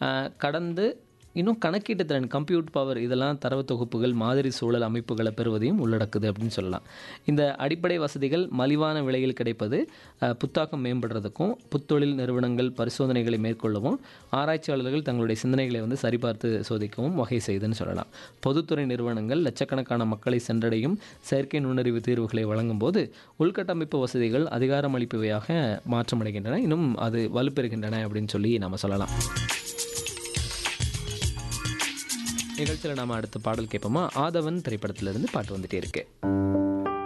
அஹ், கடந்து இன்னும் கணக்கீட்டு திறன் கம்ப்யூட் பவர் இதெல்லாம் தரவு தொகுப்புகள் மாதிரி சூழல் அமைப்புகளை பெறுவதையும் உள்ளடக்குது அப்படின்னு சொல்லலாம் இந்த அடிப்படை வசதிகள் மலிவான விலையில் கிடைப்பது அஹ், புத்தாக்கம் மேம்படுறதுக்கும் புத்தொழில் நிறுவனங்கள் பரிசோதனைகளை மேற்கொள்ளவும் ஆராய்ச்சியாளர்கள் தங்களுடைய சிந்தனைகளை வந்து சரிபார்த்து சோதிக்கவும் வகை செய்யுதுன்னு சொல்லலாம் பொதுத்துறை நிறுவனங்கள் லட்சக்கணக்கான மக்களை சென்றடையும் செயற்கை நுண்ணறிவு தீர்வுகளை வழங்கும் போது உள்கட்டமைப்பு வசதிகள் அதிகாரமளிப்பவையாக மாற்றமடைகின்றன இன்னும் அது வலுப்பெறுகின்றன அப்படின்னு சொல்லி நம்ம சொல்லலாம் நிகழ்ச்சியில் நாம அடுத்த பாடல் கேட்போமா ஆதவன் திரைப்படத்திலிருந்து பாட்டு வந்துட்டே இருக்கு